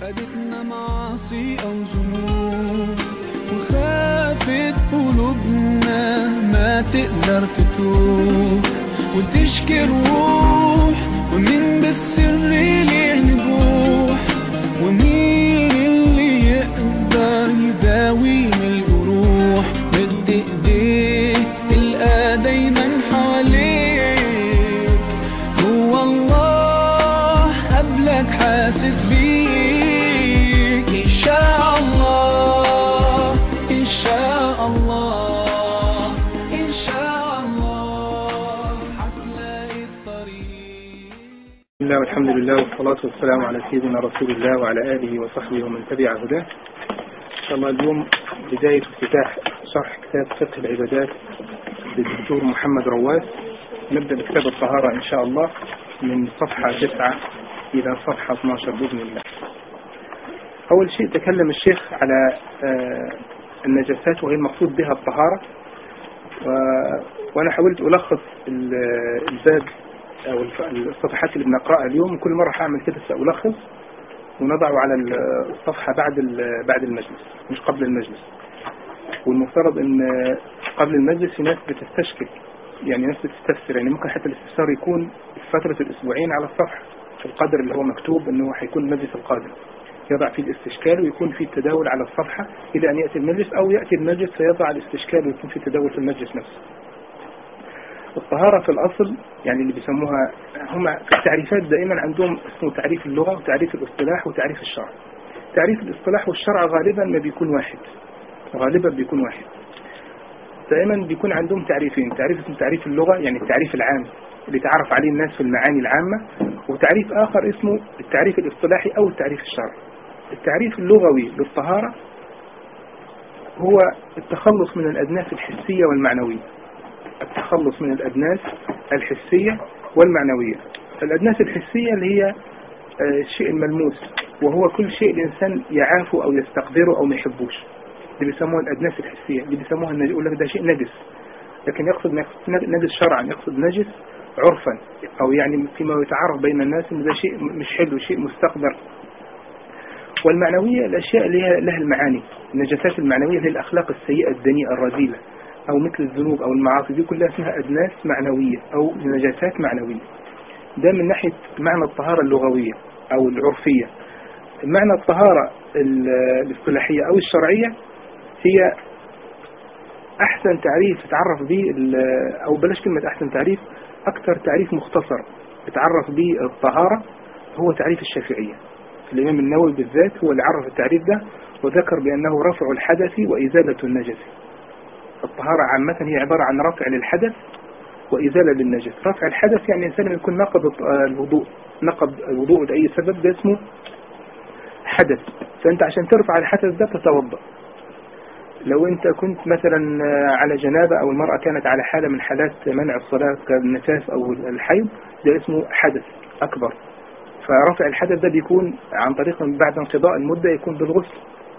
خدتنا معاصي أو ذنوب وخافت قلوبنا ما تقدر تتوب وتشكي الروح ومين بالسر ليه نبوح ومين اللي يقدر يداوي من الجروح مد ايديك تلقى دايما حواليك هو الله قبلك حاسس بيك إن شاء الله إن شاء الله إن شاء الله هتلاقي الطريق بسم الله والحمد لله والصلاة والسلام على سيدنا رسول الله وعلى آله وصحبه ومن تبع هداه إن شاء الله اليوم بداية افتتاح شرح كتاب فقه العبادات للدكتور محمد رواس نبدأ بكتاب الطهارة إن شاء الله من صفحة 9 إلى صفحة 12 بإذن الله أول شيء تكلم الشيخ على آه، النجاسات وهي المقصود بها الطهارة و... وأنا حاولت ألخص ال- الباب أو الف- الصفحات اللي بنقرأها اليوم كل مرة هعمل كده سألخص ونضعه على ال- الصفحة بعد ال- بعد المجلس مش قبل المجلس والمفترض ان قبل المجلس في ناس بتستشكل يعني ناس بتستفسر يعني ممكن حتى الاستفسار يكون في فترة الأسبوعين على الصفحة في القدر اللي هو مكتوب انه هيكون المجلس القادم يضع فيه الاستشكال ويكون فيه التداول على الصفحة إلى أن يأتي المجلس أو يأتي المجلس فيضع الاستشكال ويكون فيه تداول في المجلس نفسه الطهارة في الأصل يعني اللي بيسموها هم التعريفات دائما عندهم اسمه تعريف اللغة وتعريف الاصطلاح وتعريف الشرع تعريف الاصطلاح والشرع غالبا ما بيكون واحد غالبا بيكون واحد دائما بيكون عندهم تعريفين تعريف اسمه تعريف اللغة يعني التعريف العام اللي تعرف عليه الناس في المعاني العامة وتعريف آخر اسمه التعريف الاصطلاحي أو التعريف الشرعي التعريف اللغوي للطهارة هو التخلص من الأدناس الحسية والمعنوية التخلص من الأدناس الحسية والمعنوية الأدناس الحسية اللي هي آه، الشيء الملموس وهو كل شيء الإنسان يعافه أو يستقدره أو ما يحبوش اللي بيسموها الأدناس الحسية اللي بيسموها النجس يقول لك ده شيء نجس لكن يقصد نجس شرعا يقصد نجس عرفا أو يعني فيما يتعارف بين الناس إن ده شيء مش حلو شيء مستقدر والمعنوية الأشياء اللي هي لها المعاني النجاسات المعنوية اللي هي الأخلاق السيئة الدنيئة الرذيلة أو مثل الذنوب أو المعاصي دي كلها اسمها أدناس معنوية أو نجاسات معنوية ده من ناحية معنى الطهارة اللغوية أو العرفية معنى الطهارة ال- الاصطلاحية أو الشرعية هي أحسن تعريف تتعرف به ال- أو بلاش كلمة أحسن تعريف أكثر تعريف مختصر تتعرف به الطهارة هو تعريف الشافعية الإمام النووي بالذات هو اللي عرف التعريف ده وذكر بأنه رفع الحدث وإزالة النجس الطهارة عامة هي عبارة عن رفع للحدث وإزالة للنجس رفع الحدث يعني الإنسان لما يكون نقض الط- الوضوء نقض الوضوء لأي سبب ده اسمه حدث فأنت عشان ترفع الحدث ده تتوضأ لو أنت كنت مثلا على جنابة أو المرأة كانت على حالة من حالات منع الصلاة كالنفاس أو الحيض ده اسمه حدث أكبر فرفع الحدث ده بيكون عن طريق بعد انقضاء المدة يكون بالغسل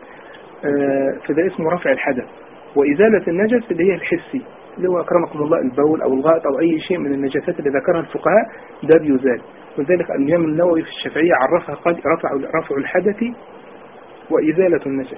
آه، فده اسمه رفع الحدث وإزالة النجس اللي هي الحسي اللي هو أكرمكم الله البول أو الغائط أو أي شيء من النجاسات اللي ذكرها الفقهاء ده بيزال ولذلك الإمام النووي في الشافعية عرفها قال رفع رفع الحدث وإزالة النجس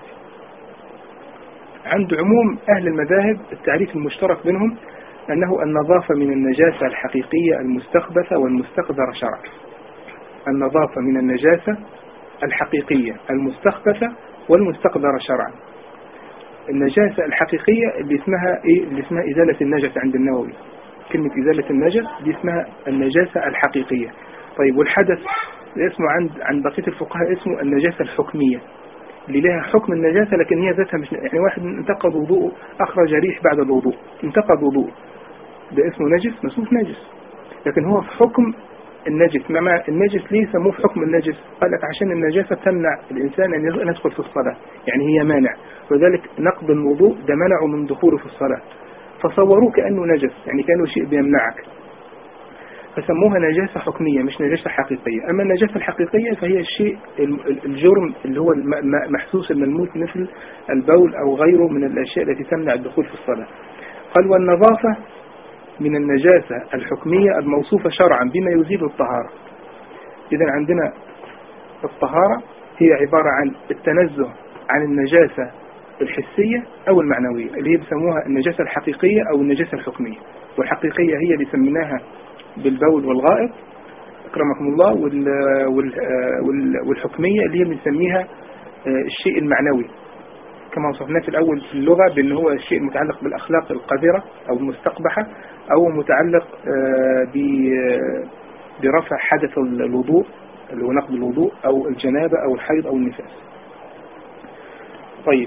عند عموم أهل المذاهب التعريف المشترك بينهم أنه النظافة من النجاسة الحقيقية المستخبثة والمستقذرة شرعا النظافة من النجاسة الحقيقية المستخبثة والمستقذرة شرعا النجاسة الحقيقية اللي اسمها ايه اللي اسمها إزالة النجس عند النووي كلمة إزالة النجس دي اسمها النجاسة الحقيقية طيب والحدث اللي اسمه عند عند بقية الفقهاء اسمه النجاسة الحكمية اللي لها حكم النجاسة لكن هي ذاتها مش يعني واحد انتقض وضوءه أخرج ريح بعد الوضوء انتقض وضوءه ده اسمه نجس مسوف نجس لكن هو في حكم النجس ما النجس ليه سموه في حكم النجس قال لك عشان النجاسة تمنع الإنسان أن يدخل في الصلاة يعني هي مانع وذلك نقض الوضوء ده منعه من دخوله في الصلاة فصوروه كأنه نجس يعني كأنه شيء بيمنعك فسموها نجاسة حكمية مش نجاسة حقيقية أما النجاسة الحقيقية فهي الشيء الجرم اللي هو محسوس الملموس مثل البول أو غيره من الأشياء التي تمنع الدخول في الصلاة قال والنظافة من النجاسة الحكمية الموصوفة شرعا بما يزيل الطهارة إذا عندنا الطهارة هي عبارة عن التنزه عن النجاسة الحسية أو المعنوية اللي هي بيسموها النجاسة الحقيقية أو النجاسة الحكمية والحقيقية هي اللي سميناها بالبول والغائط أكرمكم الله وال وال وال والحكمية اللي هي بنسميها آه، الشيء المعنوي كما وصفناه في الأول في اللغة بأن هو الشيء المتعلق بالأخلاق القذرة أو المستقبحة أو متعلق آه، ب- برفع حدث الوضوء اللي هو نقض الوضوء أو الجنابة أو الحيض أو النفاس طيب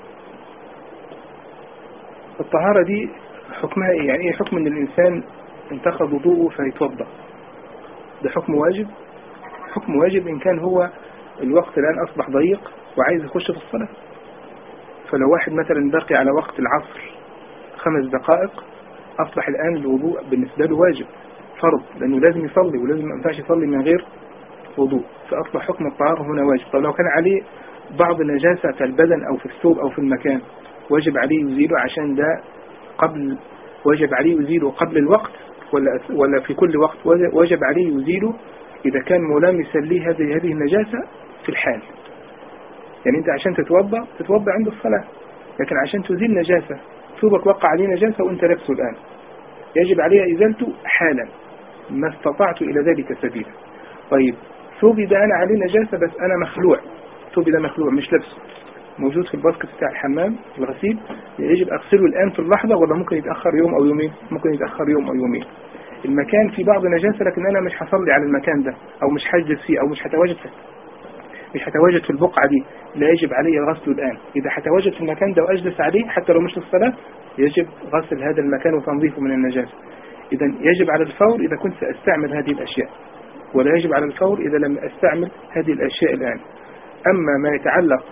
الطهارة دي حكمها ايه يعني ايه حكم ان الانسان انتقض وضوءه فيتوضا ده حكم واجب حكم واجب ان كان هو الوقت الان اصبح ضيق وعايز يخش في الصلاة فلو واحد مثلا باقي على وقت العصر خمس دقائق اصبح الان الوضوء بالنسبة له واجب فرض لانه لازم يصلي ولازم ما ينفعش يصلي من غير وضوء فاصبح حكم الطهارة هنا واجب طب لو كان عليه بعض نجاسة في البدن او في الثوب او في المكان واجب عليه يزيله عشان ده قبل واجب عليه يزيله قبل الوقت ولا ولا في كل وقت واجب عليه يزيله إذا كان ملامسا ليه هذه هذه النجاسة في الحال يعني أنت عشان تتوضأ تتوضأ عند الصلاة لكن عشان تزيل نجاسة ثوبك وقع عليه نجاسة وأنت لابسه الآن يجب عليه إزالته حالا ما استطعت إلى ذلك سبيلا طيب ثوبي ده أنا عليه نجاسة بس أنا مخلوع ثوبي ده مخلوع مش لابسه موجود في الباسكت بتاع الحمام الغسيل يجب أغسله الآن في اللحظة ولا ممكن يتأخر يوم أو يومين ممكن يتأخر يوم أو يومين المكان في بعض نجاسة لكن أنا مش هصلي على المكان ده أو مش هجلس فيه أو مش هتواجد فيه مش هتواجد في البقعة دي لا يجب علي غسله الآن إذا هتواجد في المكان ده وأجلس عليه حتى لو مش للصلاة يجب غسل هذا المكان وتنظيفه من النجاسة إذا يجب على الفور إذا كنت سأستعمل هذه الأشياء ولا يجب على الفور إذا لم أستعمل هذه الأشياء الآن أما ما يتعلق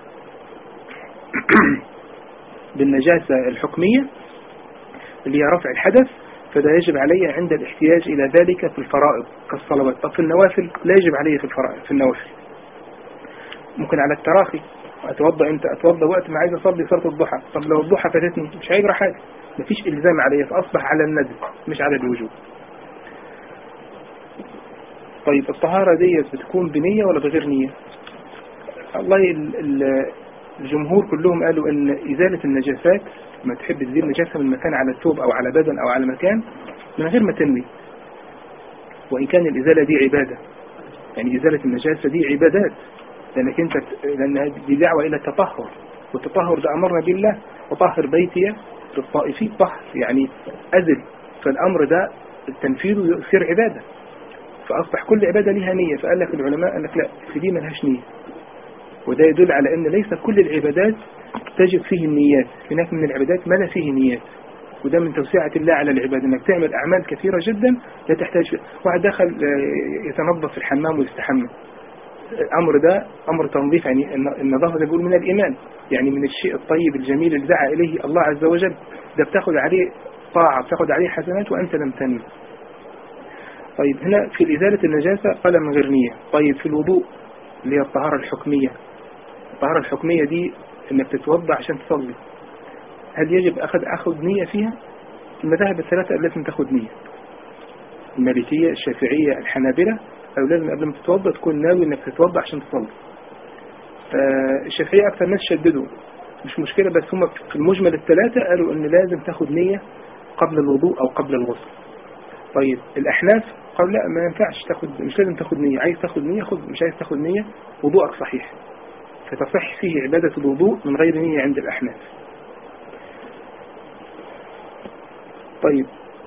بالنجاسة الحكمية اللي هي رفع الحدث فده يجب علي عند الاحتياج إلى ذلك في الفرائض كالصلوات طب في النوافل لا يجب علي في الفرائض في النوافل ممكن على التراخي أتوضأ أنت أتوضأ وقت ما عايز أصلي صلاة الضحى طب لو الضحى فاتتني مش هيجرى حاجة مفيش إلزام علي فأصبح على الندب مش على الوجوب طيب الطهارة دي بتكون بنية ولا بغير نية والله ال ال الجمهور كلهم قالوا ان ازالة النجاسات ما تحب تزيل نجاسة من مكان على الثوب او على بدن او على مكان من غير ما تنوي وان كان الازالة دي عبادة يعني ازالة النجاسة دي عبادات لانك انت لان دي دعوة الى التطهر والتطهر ده امرنا بالله وطهر بيتي للطائفين طهر يعني ازل فالامر ده التنفيذ يصير عبادة فاصبح كل عبادة لها نية فقال لك العلماء قال لك لا في دي ملهاش نية وده يدل على ان ليس كل العبادات تجب فيه النيات هناك من العبادات ما لا فيه نيات وده من توسعة الله على العباد انك تعمل اعمال كثيرة جدا لا تحتاج واحد دخل يتنظف في الحمام ويستحمى الامر ده امر تنظيف يعني النظافة ده بيقول من الايمان يعني من الشيء الطيب الجميل اللي دعا اليه الله عز وجل ده بتاخد عليه طاعة بتاخد عليه حسنات وانت لم تنوي طيب هنا في إزالة النجاسة قال من غير نية طيب في الوضوء اللي هي الطهارة الحكمية الطهارة الحكمية دي انك تتوضع عشان تصلي هل يجب أخذ أخذ نية فيها المذاهب الثلاثة لازم تاخد نية المالكية الشافعية الحنابلة أو لازم قبل ما تتوضا تكون ناوي انك تتوضا عشان تصلي آه الشافعية أكثر ناس شددوا مش مشكلة بس هم في المجمل الثلاثة قالوا ان لازم تاخد نية قبل الوضوء أو قبل الغسل طيب الأحناف قالوا لا ما ينفعش تاخد مش لازم تاخد نية عايز تاخد نية خد مش عايز تاخد نية وضوءك صحيح فتصح فيه عبادة الوضوء من غير نية عند الأحناف طيب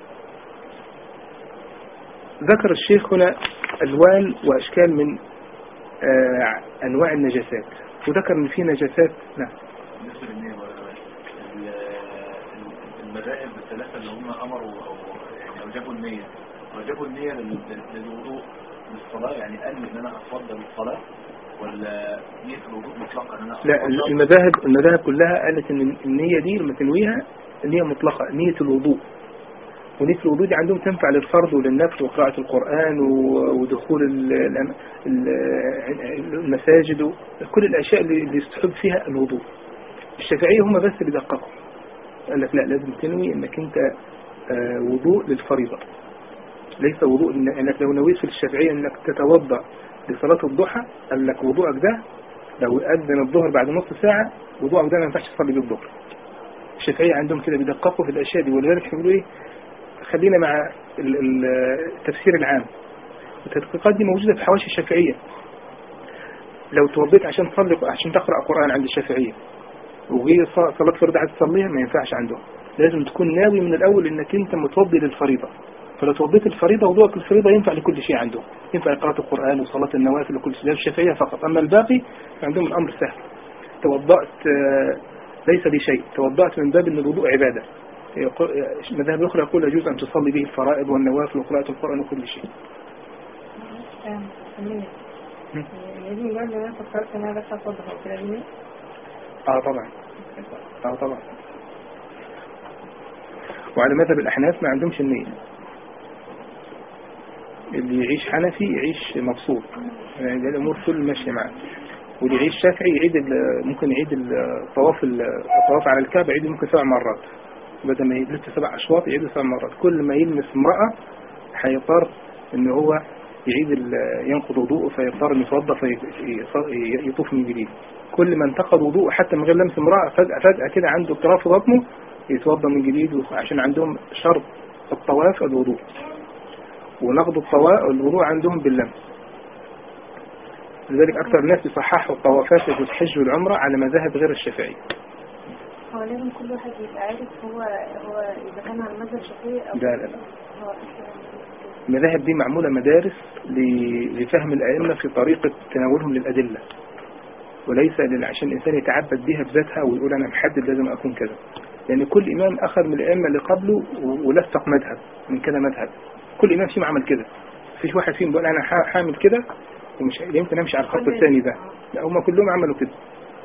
ذكر الشيخ هنا ألوان وأشكال من آه أنواع النجاسات وذكر أن في نجاسات نعم المذاهب الثلاثة اللي هم أمروا أو يعني أوجبوا النية أوجبوا النية للوضوء للصلاة يعني قال إن أنا أتفضل الصلاة ولا نية الوضوء مطلقة أنا لا المذاهب المذاهب كلها قالت ان النية دي لما تنويها النية مطلقة نية الوضوء ونية الوضوء دي عندهم تنفع للفرض وللنفل وقراءة القرآن ودخول المساجد وكل الأشياء اللي يستحب فيها الوضوء الشافعية هم بس اللي دققوا قال لك لا لازم تنوي انك انت وضوء للفريضة ليس وضوء انك لو نويت في الشافعية انك تتوضأ لصلاة الضحى قال لك وضوءك ده لو أذن الظهر بعد نص ساعة وضوء ده ما ينفعش تصلي بيه الظهر الشافعية عندهم كده بيدققوا في الأشياء دي ولذلك يقولوا إيه خلينا مع ال- ال- التفسير العام التدقيقات دي موجودة في حواشي الشافعية لو توضيت عشان تصلي عشان تقرأ قرآن عند الشافعية وجي ص- صلاة فرض عايز تصليها ما ينفعش عندهم لازم تكون ناوي من الأول إنك أنت متوضي للفريضة فلو توضيت الفريضة وضوءك الفريضة ينفع لكل شيء عندهم ينفع قراءة القرآن وصلاة النوافل وكل شيء ده الشافعية فقط أما الباقي فعندهم الأمر سهل توضأت آه، ليس لي شيء توضأت من باب أن الوضوء عبادة يقول- مذاهب أخرى يقول يجوز أن تصلي به الفرائض والنوافل وقراءة القرآن وكل شيء لازم يقول لي انا فكرت ان انا بس اصدق او كده ليه؟ اه طبعا اه طبعا وعلى مذهب الأحناف ما عندهمش النية اللي يعيش حنفي يعيش مبسوط يعني ده الأمور كل ماشية معاه واللي يعيش شافعي يعيد ال- ممكن يعيد الطواف ال- الطواف على الكعبة يعيده ممكن سبع مرات بدل ما يلف سبع أشواط يعيده سبع مرات كل ما يلمس امرأة هيضطر إن هو يعيد ال- ينقض وضوءه فيضطر إنه يتوضأ فيطوف من جديد كل ما انتقض وضوءه حتى من غير لمس امرأة فجأة فجأة كده عنده اضطراب في بطنه يتوضأ من جديد عشان عندهم شرط الطواف الوضوء ونقض الطواف الوضوء عندهم باللمس لذلك أكثر الناس يصححوا الطوافات في الحج والعمرة على مذاهب غير الشافعي هو لازم كل واحد يبقى عارف هو هو اذا كان على المذهب الشافعي او لا لا لا هو المذاهب دي معمولة مدارس ل- لفهم الأئمة في طريقة تناولهم للأدلة وليس لل- عشان الإنسان يتعبد بها بذاتها ويقول أنا محدد لازم أكون كذا لأن كل إمام أخذ من الأئمة اللي قبله و- ولفق مذهب من كذا مذهب كل إمام فيهم عمل كده مفيش واحد فيهم بيقول أنا ح- حامل كده ومش يمكن أمشي على الخط الثاني ده لا هم كلهم عملوا كده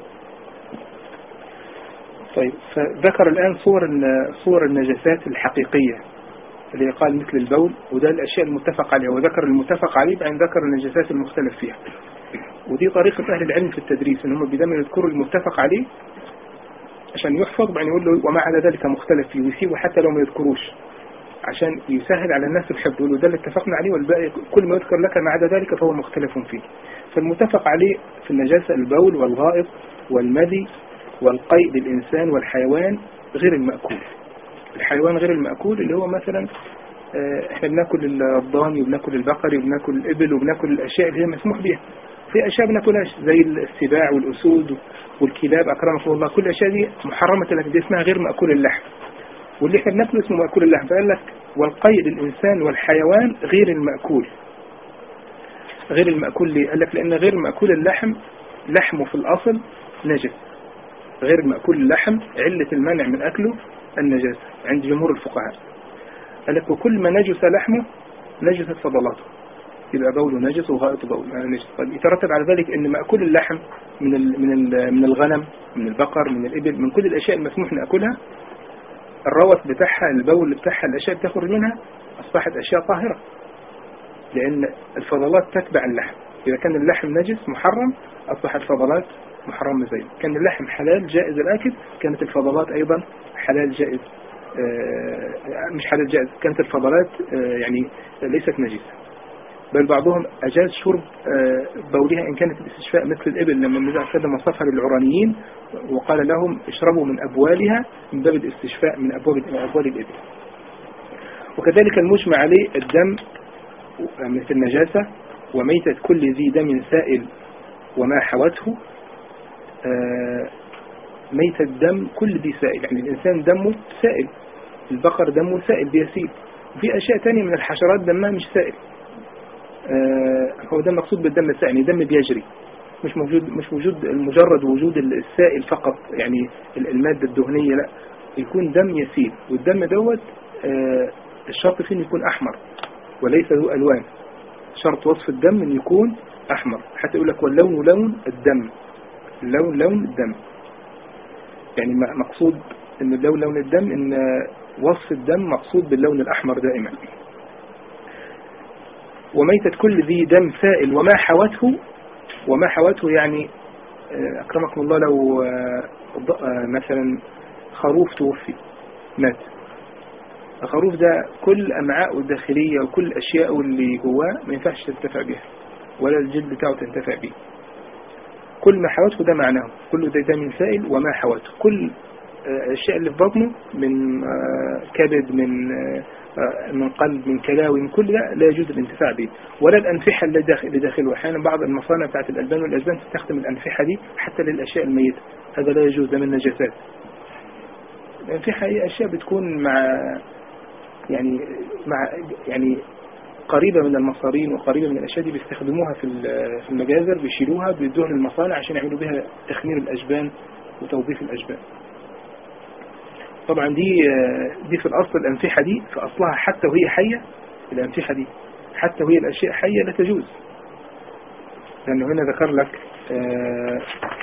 طيب فذكر الآن صور الن- صور النجاسات الحقيقية اللي قال مثل البول وده الأشياء المتفق عليها وذكر المتفق عليه بعدين ذكر النجاسات المختلف فيها ودي طريقة أهل العلم في التدريس إن هم بدايما يذكروا المتفق عليه عشان يحفظ بعدين يقول له وما عدا ذلك مختلف فيه ويسيبه حتى لو ما يذكروش عشان يسهل على الناس الحفظ يقول له ده اللي اتفقنا عليه والباقي كل ما يذكر لك ما عدا ذلك فهو مختلف فيه فالمتفق عليه في النجاسة البول والغائط والمذي والقيء للإنسان والحيوان غير المأكول الحيوان غير المأكول اللي هو مثلا آه، احنا بناكل الضاني وبناكل البقري وبناكل الإبل وبناكل الأشياء اللي هي مسموح بها في أشياء بناكلهاش زي السباع والأسود والكلاب أكرمكم الله كل الأشياء دي محرمة لكن دي اسمها غير مأكول اللحم واللي احنا بناكله اسمه مأكول اللحم فقال لك والقيء للإنسان والحيوان غير المأكول غير المأكول ليه؟ قال لك لأن غير مأكول اللحم لحمه في الأصل نجس غير مأكول اللحم علة المنع من أكله النجاسة عند جمهور الفقهاء قال لك وكل ما نجس لحمه نجست فضلاته يبقى بوله نجس وغائط بول نجس طيب يترتب على ذلك ان مأكول اللحم من ال من ال من الغنم من البقر من الإبل من كل الأشياء المسموح نأكلها الروث بتاعها البول بتاعها الأشياء اللي تخرج منها أصبحت أشياء طاهرة لأن الفضلات تتبع اللحم إذا كان اللحم نجس محرم أصبحت الفضلات محرمة زيه كان اللحم حلال جائز الأكل كانت الفضلات أيضا حلال جائز آه، مش حلال جائز كانت الفضلات آه، يعني ليست نجسة بل بعضهم أجاز شرب آه، بولها إن كانت الاستشفاء مثل الإبل لما النبي صلى الله عليه وسلم وصفها للعرانيين وقال لهم اشربوا من أبوالها من باب الاستشفاء من أبوال من أبوال الإبل وكذلك المجمع عليه الدم مثل النجاسة وميتة كل ذي دم سائل وما حوته آه، ميت الدم كل ذي سائل يعني الإنسان دمه سائل البقر دمه سائل بيسيل وفي أشياء تانية من الحشرات دمها مش سائل آه، هو ده المقصود بالدم السائل يعني دم بيجري مش موجود مش وجود مجرد وجود السائل فقط يعني المادة الدهنية لا يكون دم يسيل والدم دوت آه، الشرط فيه إنه يكون أحمر وليس ذو ألوان شرط وصف الدم أن يكون أحمر حتى يقول لك واللون لون الدم اللون لون الدم يعني م- مقصود ان اللون لون الدم ان وصف الدم مقصود باللون الأحمر دائما وميتة كل ذي دم سائل وما حوته وما حوته يعني آه، أكرمكم الله لو آه، ض- آه، مثلا خروف توفي مات الخروف ده كل أمعاءه الداخلية وكل أشياءه اللي جواه ما ينفعش تنتفع بها ولا الجلد بتاعه تنتفع به كل ما حوته ده معناه كل ده, ده من سائل وما حوته كل آه، الأشياء اللي في بطنه من آه، كبد من آه، آه، من قلب من كلاوي من كل ده لا يجوز الانتفاع به ولا الأنفحة اللي داخل اللي داخله أحيانا بعض المصانع بتاعت الألبان والأجبان تستخدم الأنفحة دي حتى للأشياء الميتة هذا لا يجوز ده من النجاسات الأنفحة هي أشياء بتكون مع يعني مع يعني قريبة من المصارين وقريبة من الأشياء دي بيستخدموها في ال- في المجازر بيشيلوها بيدوها للمصانع عشان يعملوا بها تخمير الأجبان وتوظيف الأجبان طبعا دي آه، دي في الأصل الأنفحة دي في أصلها حتى وهي حية الأنفحة دي حتى وهي الأشياء حية لا تجوز لأنه هنا ذكر لك آه،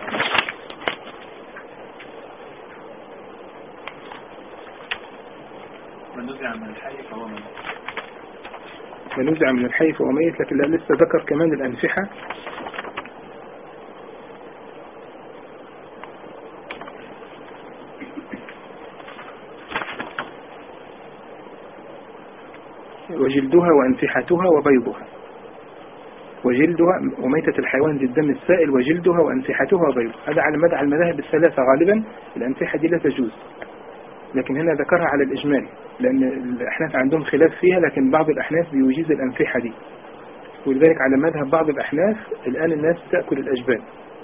من نزع من الحي فهو من ونزع من الحي فهو ميت لكن لا لسه ذكر كمان الأنفحة وجلدها وأنفحتها وبيضها وجلدها وميتة الحيوان ذي الدم السائل وجلدها وأنفحتها وبيضها هذا على مدى على المذاهب الثلاثة غالبا الأنفحة دي لا تجوز لكن هنا ذكرها على الإجمال لأن الأحناف عندهم خلاف فيها لكن بعض الأحناف بيجيز الأنفحة دي ولذلك على مذهب بعض الأحناف الآن الناس تأكل الأجبان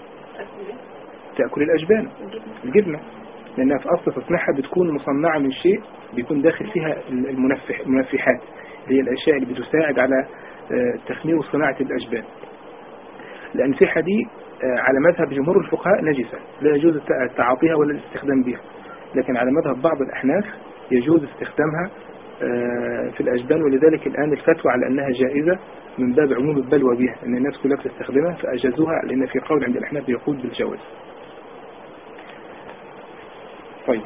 تأكل الأجبان الجبنة لأنها في أصل تصنيعها بتكون مصنعة من شيء بيكون داخل فيها المنفح المنفحات اللي هي الأشياء اللي بتساعد على آه، تخمير وصناعة الأجبان الأنفحة دي آه، على مذهب جمهور الفقهاء نجسة لا يجوز الت- تعاطيها ولا الاستخدام بها لكن على مذهب بعض الأحناف يجوز استخدامها آه، في الأجبان ولذلك الآن الفتوى على أنها جائزة من باب عموم البلوى بها أن الناس كلها بتستخدمها فأجازوها لأن في قول عند الأحناف يقول بالجواز طيب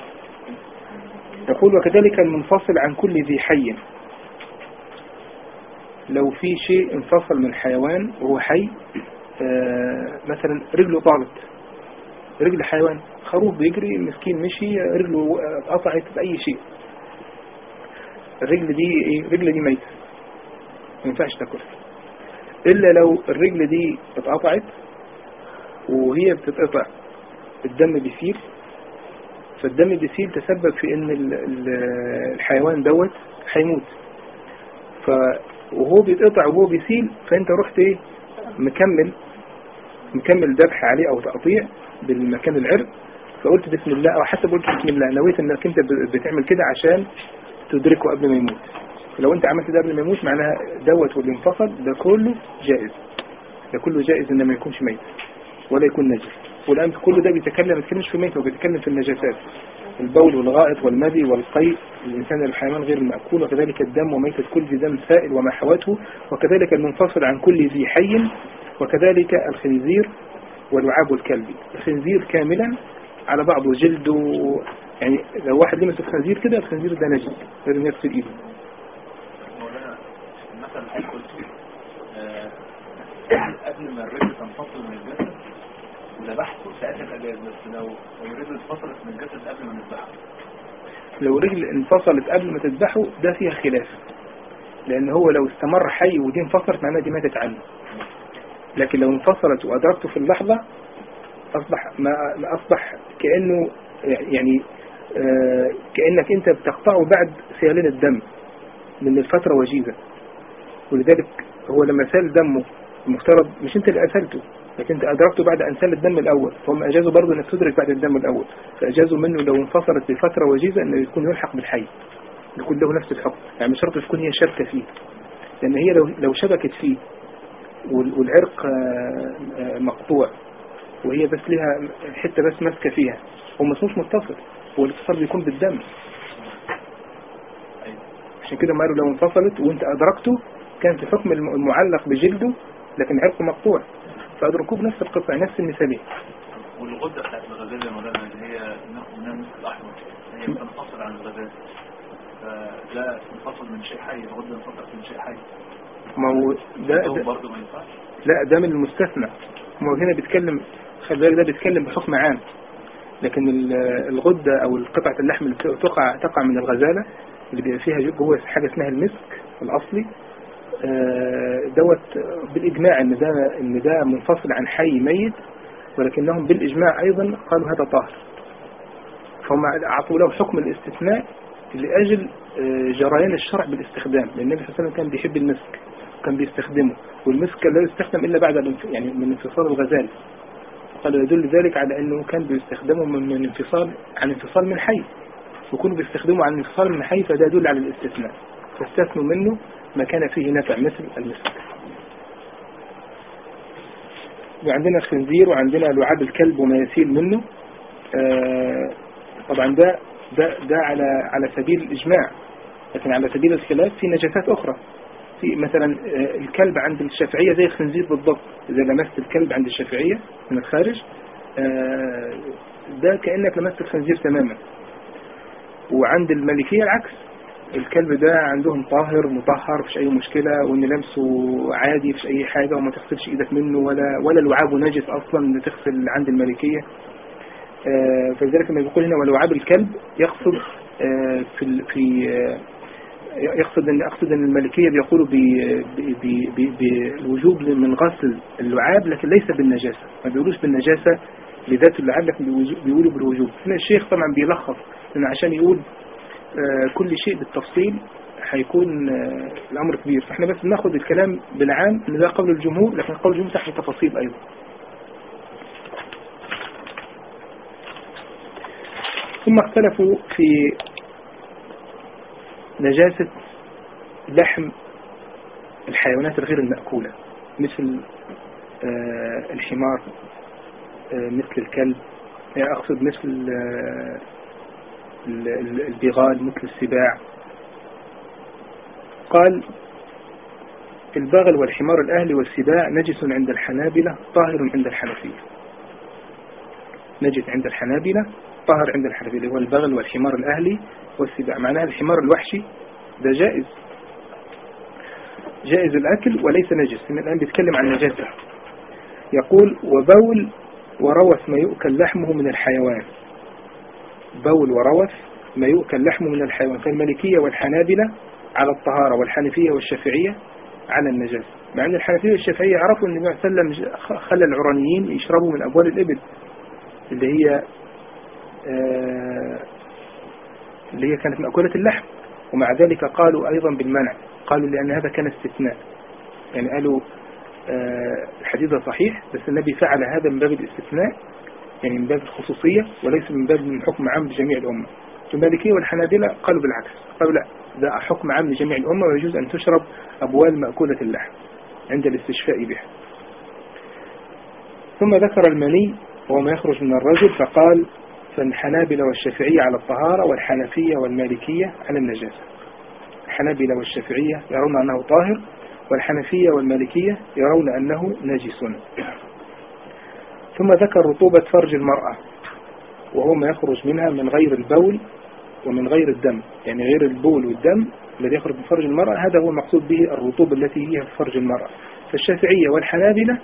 يقول وكذلك المنفصل عن كل ذي حي لو في شيء انفصل من حيوان وهو حي آه، مثلا رجله طالت رجل حيوان خروف بيجري مسكين مشي رجله قطعت بأي شيء الرجل دي ايه الرجل دي ميتة ما ينفعش تاكلها إلا لو الرجل دي اتقطعت وهي بتتقطع الدم بيسيل فالدم بيسيل تسبب في ان ال- ال- الحيوان دوت هيموت ف وهو بيتقطع وهو بيسيل فانت رحت ايه مكمل مكمل ذبح عليه او تقطيع بالمكان العرق فقلت بسم الله او حتى قلت بسم الله نويت انك انت ب- بتعمل كده عشان تدركه قبل ما يموت لو انت عملت ده قبل ما يموت معناها دوت واللي انفصل ده كله جائز ده كله جائز ان ما يكونش ميت ولا يكون نجس والان كل ده بيتكلم ما بيتكلمش في ميت هو بيتكلم في النجاسات البول والغائط والمذي والقيء الإنسان الحيوان غير المأكول وكذلك الدم وميتة كل ذي دم سائل وما حوته وكذلك المنفصل عن كل ذي حي وكذلك الخنزير واللعاب الكلبي الخنزير كاملا على بعضه جلده يعني لو واحد لمس الخنزير كده الخنزير ده نجس لازم يغسل ايده مولانا مثلا حضرتك قلت آه، قبل ما الرجل تنفصل من الجسد وذبحته ساعتها يبقى جايز بس لو لو الرجل اتفصلت من الجسد قبل ما نذبحه لو رجل انفصلت قبل ما تذبحه ده فيها خلاف لأن هو لو استمر حي ودي انفصلت معناها دي ماتت عنه لكن لو انفصلت وأدركته في اللحظة أصبح ما ما أصبح كأنه يعني آه، كأنك أنت بتقطعه بعد سيلان الدم من الفترة وجيزة ولذلك هو لما سال دمه المفترض مش أنت اللي أسلته لكن أنت أدركته بعد أن سال الدم الأول فهم أجازوا برضه أنك تدرك بعد الدم الأول فأجازوا منه لو انفصلت بفترة وجيزة أنه يكون يلحق بالحي يكون له نفس الحكم يعني مش شرط تكون هي شابكة فيه لأن هي لو لو شبكت فيه وال- والعرق آه، آه، مقطوع وهي بس لها حتة بس ماسكة فيها هو ما اسموش متصل هو الاتصال بيكون بالدم عشان كده ما قالوا لو انفصلت وانت أدركته كان في حكم الم- المعلق بجلده لكن عرقه مقطوع فأدركوه بنفس القطع نفس المثالية والغدة بتاعت الغزال يا مولانا اللي هي ناخد منها المسك الأحمر هي بتنفصل عن الغزال فده انفصل من شيء حي الغدة انفصلت من شيء حي ما هو ده, ده ده برضه ما ينفعش لا ده من المستثنى ما هو هنا بيتكلم خلي بالك ده بيتكلم بحكم عام لكن ال- الغدة أو قطعة اللحم اللي تقع تقع من الغزالة اللي بيبقى فيها جوه حاجة اسمها المسك الأصلي آه، دوت بالإجماع إن ده إن ده منفصل عن حي ميت ولكنهم بالإجماع أيضا قالوا هذا طاهر فهم أعطوا له حكم الاستثناء لأجل آه، جريان الشرع بالاستخدام لأن النبي صلى الله عليه وسلم كان بيحب المسك كان بيستخدمه والمسك لا يستخدم إلا بعد الانف- يعني من انفصال الغزال قالوا يدل ذلك على أنه كان بيستخدمه من من انفصال عن انفصال من حي وكونوا بيستخدموا عن انفصال من حي فده يدل على الاستثناء فاستثنوا منه ما كان فيه نفع مثل المسك وعندنا الخنزير وعندنا لعاب الكلب وما يسيل منه آه، طبعا ده ده ده على على سبيل الإجماع لكن على سبيل الخلاف في نجاسات أخرى في مثلا آه، الكلب عند الشافعية زي الخنزير بالضبط إذا لمست الكلب عند الشافعية من الخارج آه، ده كأنك لمست الخنزير تماما وعند المالكية العكس الكلب ده عندهم طاهر مطهر فيش أي مشكلة وإن لمسه عادي فيش أي حاجة وما تغسلش إيدك منه ولا ولا لعابه نجس أصلا تغسل عند المالكية آه، فلذلك لما بيقول هنا ولعاب الكلب يقصد آه، في ال- في آه، يقصد ان اقصد ان المالكيه بيقولوا ب- ب- ب- ب- بالوجوب من غسل اللعاب لكن ليس بالنجاسه ما بيقولوش بالنجاسه لذات اللعاب لكن بيوجو- بيقولوا بالوجوب هنا الشيخ طبعا بيلخص لان عشان يقول آه، كل شيء بالتفصيل هيكون آه، الامر كبير فاحنا بس بناخد الكلام بالعام ان ده قول الجمهور لكن قول الجمهور تحت تفاصيل ايضا ثم اختلفوا في نجاسة لحم الحيوانات الغير المأكولة مثل آه، الحمار آه، مثل الكلب يعني أقصد مثل آه، ال- ال- البغال مثل السباع قال البغل والحمار الأهلي والسباع نجس عند الحنابلة طاهر عند الحنفية نجس عند الحنابلة طاهر عند الحنفية هو البغل والحمار الأهلي والسباع معناها الحمار الوحشي ده جائز جائز الأكل وليس نجس من الآن بيتكلم عن نجاسة يقول وبول وروث ما يؤكل لحمه من الحيوان بول وروث ما يؤكل لحمه من الحيوان فالمالكية والحنابلة على الطهارة والحنفية والشافعية على النجاسة مع أن الحنفية والشافعية عرفوا أن النبي صلى الله عليه وسلم خلى العرانيين يشربوا من أبوال الإبل اللي هي آه، اللي هي كانت مأكولة اللحم ومع ذلك قالوا أيضا بالمنع قالوا لأن هذا كان استثناء يعني قالوا آه، الحديث ده صحيح بس النبي فعل هذا من باب الاستثناء يعني من باب الخصوصية وليس من باب من حكم عام لجميع الأمة المالكية والحنابلة قالوا بالعكس قالوا لا ده حكم عام لجميع الأمة ويجوز أن تشرب أبوال مأكولة اللحم عند الاستشفاء بها ثم ذكر المني وهو ما يخرج من الرجل فقال فالحنابلة والشافعية على الطهارة والحنفية والمالكية على النجاسة الحنابلة والشافعية يرون أنه طاهر والحنفية والمالكية يرون أنه نجس ثم ذكر رطوبة فرج المرأة وهو ما يخرج منها من غير البول ومن غير الدم يعني غير البول والدم الذي يخرج من فرج المرأة هذا هو المقصود به الرطوبة التي هي في فرج المرأة فالشافعية والحنابلة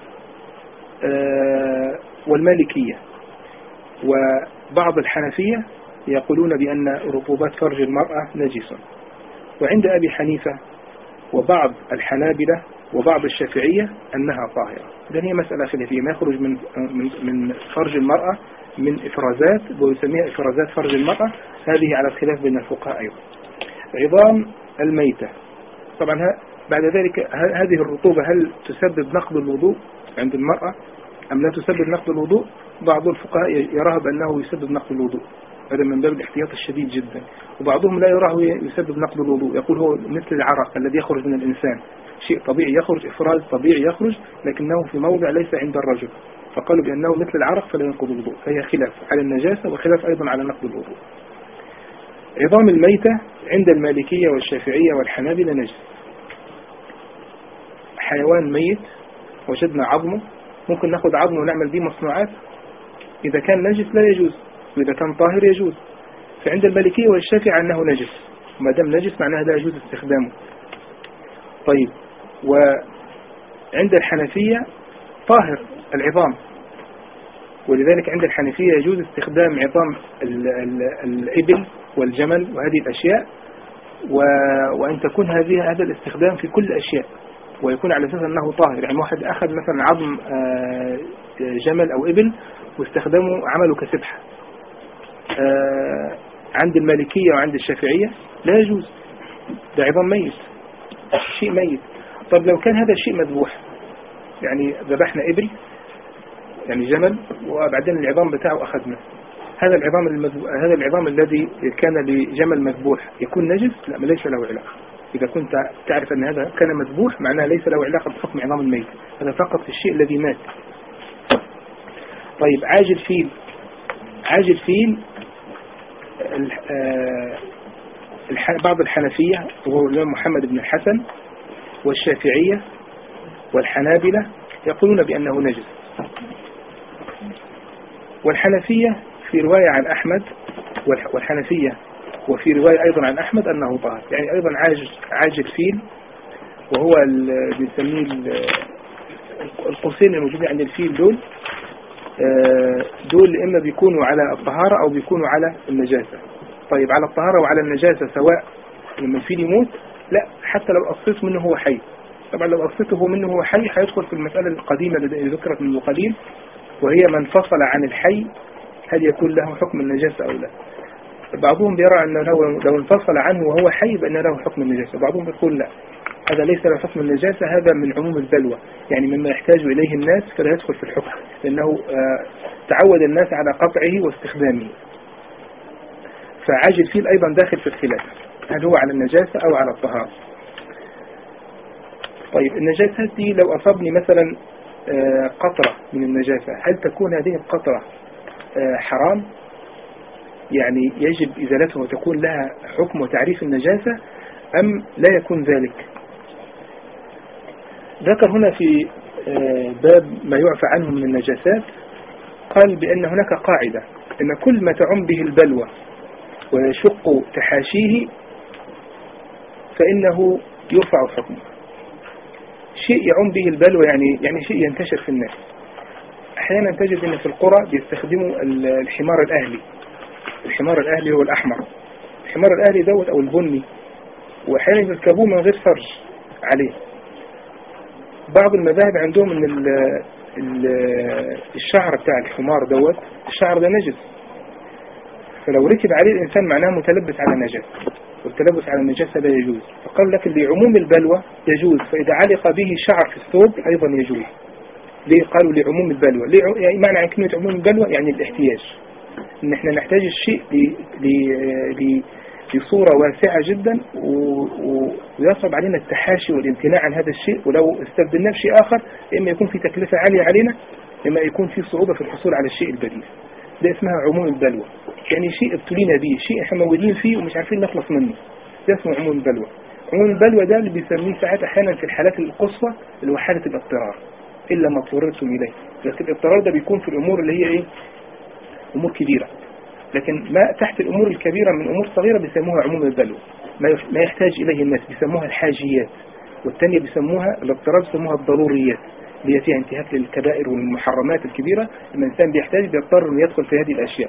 آه، والمالكية وبعض الحنفية يقولون بأن رطوبات فرج المرأة نجس وعند أبي حنيفة وبعض الحنابلة وبعض الشافعية أنها طاهرة إذن هي مسألة خلافية ما يخرج من من من فرج المرأة من إفرازات ويسميها إفرازات فرج المرأة هذه على الخلاف بين الفقهاء أيضا عظام الميتة طبعا ه- بعد ذلك ه- هذه الرطوبة هل تسبب نقض الوضوء عند المرأة أم لا تسبب نقض الوضوء بعض الفقهاء ي- يراها بأنه يسبب نقض الوضوء هذا من باب الاحتياط الشديد جدا وبعضهم لا يراه ي- يسبب نقض الوضوء يقول هو مثل العرق الذي يخرج من الإنسان شيء طبيعي يخرج إفراز طبيعي يخرج لكنه في موضع ليس عند الرجل فقالوا بأنه مثل العرق فلا ينقض الوضوء فهي خلاف على النجاسة وخلاف أيضا على نقض الوضوء عظام الميتة عند المالكية والشافعية والحنابلة نجس حيوان ميت وجدنا عظمه ممكن ناخذ عظمه ونعمل به مصنوعات إذا كان نجس لا يجوز وإذا كان طاهر يجوز فعند المالكية والشافعية أنه نجس ما دام نجس معناها لا يجوز استخدامه طيب وعند الحنفية طاهر العظام ولذلك عند الحنفية يجوز استخدام عظام ال- ال- الإبل والجمل وهذه الأشياء و... وأن تكون هذه هذا الاستخدام في كل الأشياء ويكون على أساس أنه طاهر يعني واحد أخذ مثلا عظم آه، جمل أو إبل واستخدموا عملوا كسبحة آه، عند المالكية وعند الشافعية لا يجوز ده عظام ميت شيء ميت طب لو كان هذا الشيء مذبوح يعني ذبحنا إبل يعني جمل وبعدين العظام بتاعه أخذنا هذا العظام المذبوح هذا العظام الذي كان لجمل مذبوح يكون نجس لا ما ليس له علاقة إذا كنت تعرف أن هذا كان مذبوح معناه ليس له علاقة بحكم عظام الميت هذا فقط في الشيء الذي مات طيب عاجل فيل عاجل فيل ال- آه، الح- بعض الحنفية وهو الإمام محمد بن الحسن والشافعية والحنابلة يقولون بأنه نجس والحنفية في رواية عن أحمد والح- والحنفية وفي رواية أيضا عن أحمد أنه طاهر يعني أيضا عاج عاج الفيل وهو ال- بنسميه ال- القوسين الموجودين عند الفيل دول آه، دول إما بيكونوا على الطهارة أو بيكونوا على النجاسة طيب على الطهارة وعلى النجاسة سواء لما الفيل يموت لا حتى لو قصيت منه هو حي طبعا لو قصيته منه هو حي هيدخل في المسألة القديمة التي ذكرت منذ قليل وهي من فصل عن الحي هل يكون له حكم النجاسة أو لا بعضهم يرى أنه لو, لو انفصل عنه وهو حي بأن له حكم النجاسة بعضهم يقول لا هذا ليس له حكم النجاسة هذا من عموم البلوى يعني مما يحتاج إليه الناس فلا يدخل في الحكم لأنه آه، تعود الناس على قطعه واستخدامه فعاج الفيل أيضا داخل في الخلاف هل هو على النجاسة أو على الطهارة طيب النجاسات دي لو أصابني مثلا آه، قطرة من النجاسة هل تكون هذه القطرة آه، حرام يعني يجب إزالتها وتكون لها حكم وتعريف النجاسة أم لا يكون ذلك ذكر هنا في آه، باب ما يعفى عنه من النجاسات قال بأن هناك قاعدة أن كل ما تعم به البلوى ويشق تحاشيه فإنه يرفع حكمه شيء يعم به البلوى يعني يعني شيء ينتشر في الناس أحيانا تجد أن في القرى بيستخدموا ال- الحمار الأهلي الحمار الأهلي هو الأحمر الحمار الأهلي دوت أو البني وأحيانا يركبوه من غير فرج عليه بعض المذاهب عندهم ان ال ال الشعر بتاع الحمار دوت الشعر ده نجس فلو ركب عليه الإنسان معناه متلبس على نجاسة والتلبس على النجاسة لا يجوز فقال لكن لعموم البلوى يجوز فإذا علق به شعر في الثوب أيضا يجوز ليه قالوا لعموم البلوى ليه ع- يعني معنى عن كلمة عموم البلوى يعني الاحتياج ان احنا نحتاج الشيء ل... ل... ل... بصورة واسعة جدا و... و... ويصعب علينا التحاشي والامتناع عن هذا الشيء ولو استبدلناه بشيء آخر إما يكون في تكلفة عالية علينا إما يكون في صعوبة في الحصول على الشيء البديل ده اسمها عموم البلوى يعني شيء ابتلينا به شيء احنا موجودين فيه ومش عارفين نخلص منه ده اسمه عموم البلوى عموم البلوى ده اللي بيسميه ساعات احيانا في الحالات القصوى اللي هو حالة الاضطرار إلا ما اضطررتم إليه لكن الاضطرار ده بيكون في الأمور اللي هي إيه أمور كبيرة لكن ما تحت الأمور الكبيرة من أمور صغيرة بيسموها عموم البلوى ما يف- ما يحتاج إليه الناس بيسموها الحاجيات والثانية بيسموها الاضطرار بيسموها الضروريات اللي هي فيها انتهاك للكبائر والمحرمات الكبيرة لما الإنسان بيحتاج بيضطر أن يدخل في هذه الأشياء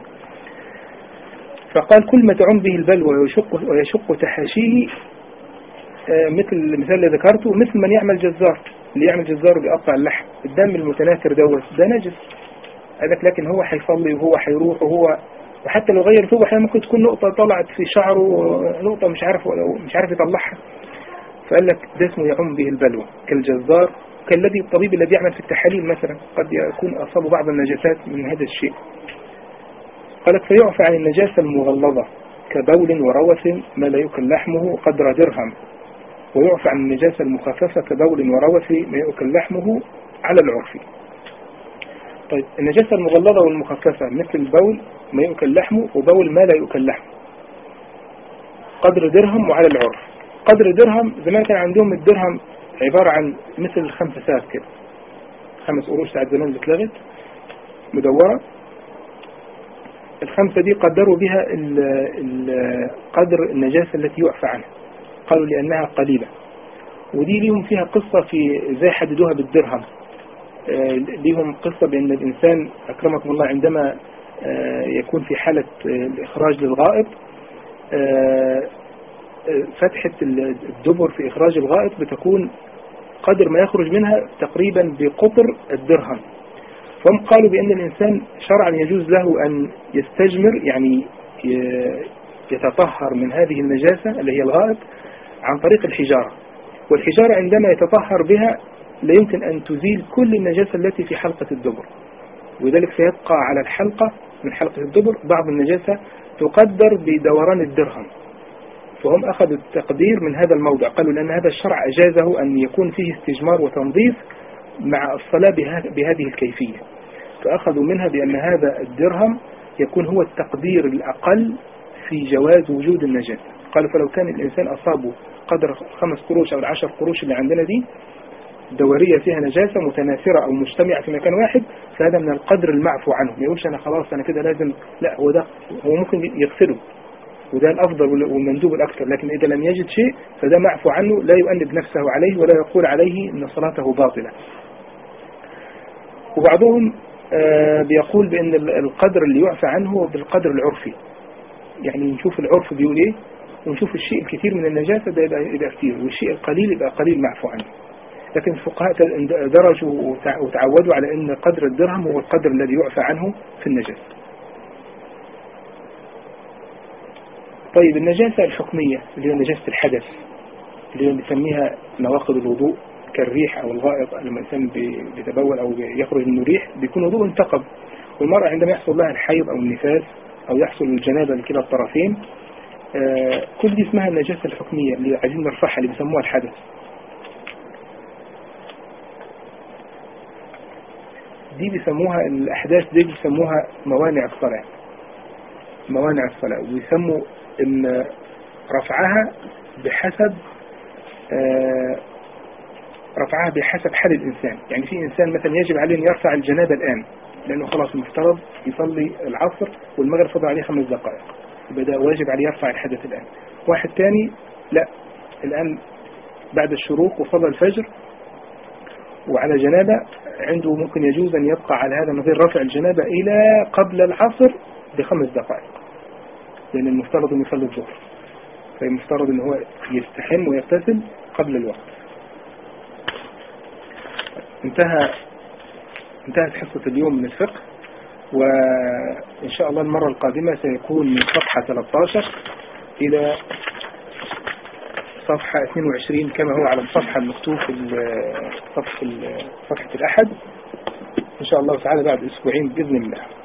فقال كل ما تعم به البلوى ويشق, ويشق تحاشيه آه، مثل المثال اللي ذكرته مثل من يعمل جزار اللي يعمل جزار بيقطع اللحم الدم المتناثر دوت ده نجس قال لك لكن هو هيصلي وهو هيروح وهو وحتى لو غير ثوبه احيانا ممكن تكون نقطة طلعت في شعره نقطة مش عارف ولا مش عارف يطلعها فقال لك ده اسمه يعم به البلوى كالجزار كالذي الطبيب الذي يعمل في التحاليل مثلا قد يكون أصاب بعض النجاسات من هذا الشيء قال لك فيعفى عن النجاسة المغلظة كبول وروث ما لا يؤكل لحمه قدر درهم ويعفى عن النجاسة المخففة كبول وروث ما يؤكل لحمه على العرف طيب النجاسة المغلظة والمخففة مثل البول ما يؤكل لحمه وبول ما لا يؤكل لحمه قدر درهم وعلى العرف قدر درهم زمان كان عندهم الدرهم عبارة عن مثل الخمسة ساعات كده خمس قروش ساعات زمان بتلغت مدورة الخمسة دي قدروا بها ال ال قدر النجاسة التي يعفى عنها قالوا لأنها قليلة ودي ليهم فيها قصة في ازاي حددوها بالدرهم آه، ليهم قصة بأن الإنسان أكرمكم الله عندما آه، يكون في حالة آه، الإخراج للغائط آه، آه، فتحة الدبر في إخراج الغائط بتكون قدر ما يخرج منها تقريبا بقطر الدرهم فهم قالوا بأن الإنسان شرعا يجوز له أن يستجمر يعني ي- يتطهر من هذه النجاسة اللي هي الغائط عن طريق الحجارة والحجارة عندما يتطهر بها لا يمكن أن تزيل كل النجاسة التي في حلقة الدبر ولذلك سيبقى على الحلقة من حلقة الدبر بعض النجاسة تقدر بدوران الدرهم فهم أخذوا التقدير من هذا الموضع قالوا لأن هذا الشرع أجازه أن يكون فيه استجمار وتنظيف مع الصلاة بها- بهذه الكيفية فأخذوا منها بأن هذا الدرهم يكون هو التقدير الأقل في جواز وجود النجاسة قالوا فلو كان الإنسان أصابه قدر خمس قروش أو العشر قروش اللي عندنا دي دورية فيها نجاسة متناثرة أو مجتمعة في مكان واحد فهذا من القدر المعفو عنه ما يقولش أنا خلاص أنا كده لازم لا هو ده هو ممكن يغسله وده الأفضل وال- والمندوب الأكثر لكن إذا لم يجد شيء فده معفو عنه لا يؤنب نفسه عليه ولا يقول عليه أن صلاته باطلة وبعضهم آه، بيقول بأن ال- القدر اللي يعفى عنه هو بالقدر العرفي يعني نشوف العرف بيقول إيه ونشوف الشيء الكثير من النجاسة ده يبقى, يبقى كثير والشيء القليل يبقى قليل معفو عنه لكن الفقهاء ت- درجوا وتع- وتعودوا على أن قدر الدرهم هو القدر الذي يعفى عنه في النجاسة طيب النجاسة الحكمية اللي هي نجاسة الحدث اللي هي بنسميها نواقض الوضوء كالريح أو الغائط لما الإنسان بي- بيتبول أو يخرج منه ريح بيكون وضوء انتقض والمرأة عندما يحصل لها الحيض أو النفاس أو يحصل الجنابة لكلا الطرفين آه، كل دي اسمها النجاسة الحكمية اللي عايزين نرفعها اللي بيسموها الحدث دي بيسموها الأحداث دي بيسموها موانع الصلاة موانع الصلاة ويسموا إن رفعها بحسب آه، رفعها بحسب حال الإنسان يعني في إنسان مثلا يجب عليه أن يرفع الجنابة الآن لأنه خلاص مفترض يصلي العصر والمغرب فضل عليه خمس دقائق يبقى ده واجب عليه يرفع الحدث الآن واحد تاني لا الآن بعد الشروق وصلى الفجر وعلى جنابة عنده ممكن يجوز أن يبقى على هذا من غير رفع الجنابة إلى قبل العصر بخمس دقائق لأن المفترض أن يصلي الظهر فالمفترض أن هو يستحم ويغتسل قبل الوقت انتهى انتهت حصة اليوم من الفقه وإن شاء الله المرة القادمة سيكون من صفحة 13 إلى صفحة 22 كما هو على الصفحة المكتوب في ال- صفحة ال- صفحة الأحد إن شاء الله تعالى بعد أسبوعين بإذن الله